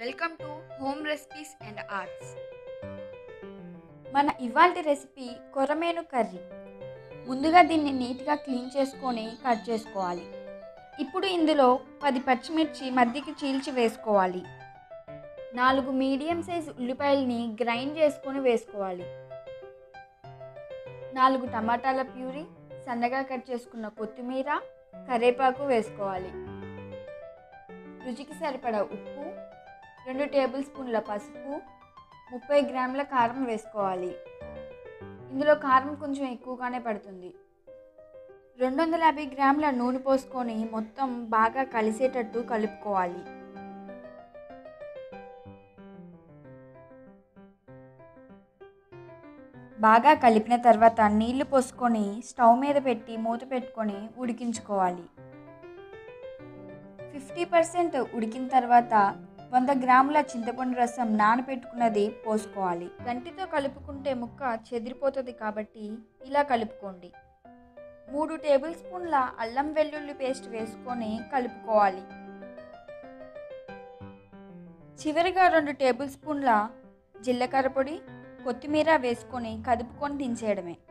welcome to home recipes and arts మన ఇవాల్టి recipe కొరమేను curry ముందుగా దీన్ని నీట్గా క్లీన్ చేసుకొని కట్ చేసుకోవాలి ఇప్పుడు ఇందులో పది పచ్చిమిర్చి మధ్యకి చీల్చి వేసుకోవాలి నాలుగు మీడియం సైజ్ ఉల్లిపాయల్ని గ్రైండ్ చేసుకొని వేసుకోవాలి నాలుగు టమాటాల ప్యూరీ సన్నగా కట్ చేసుకున్న కొత్తిమీర కరివేపాకు వేసుకోవాలి రుచికి సరిపడా ఉప్పు రెండు టేబుల్ స్పూన్ల పసుపు ముప్పై గ్రాముల కారం వేసుకోవాలి ఇందులో కారం కొంచెం ఎక్కువగానే పడుతుంది రెండు వందల యాభై గ్రాముల నూనె పోసుకొని మొత్తం బాగా కలిసేటట్టు కలుపుకోవాలి బాగా కలిపిన తర్వాత నీళ్లు పోసుకొని స్టవ్ మీద పెట్టి మూత పెట్టుకొని ఉడికించుకోవాలి ఫిఫ్టీ పర్సెంట్ ఉడికిన తర్వాత వంద గ్రాముల చింతపండు రసం నానబెట్టుకున్నది పోసుకోవాలి గంటితో కలుపుకుంటే ముక్క చెదిరిపోతుంది కాబట్టి ఇలా కలుపుకోండి మూడు టేబుల్ స్పూన్ల అల్లం వెల్లుల్లి పేస్ట్ వేసుకొని కలుపుకోవాలి చివరిగా రెండు టేబుల్ స్పూన్ల జీలకర్ర పొడి కొత్తిమీర వేసుకొని కదుపుకొని దించేయడమే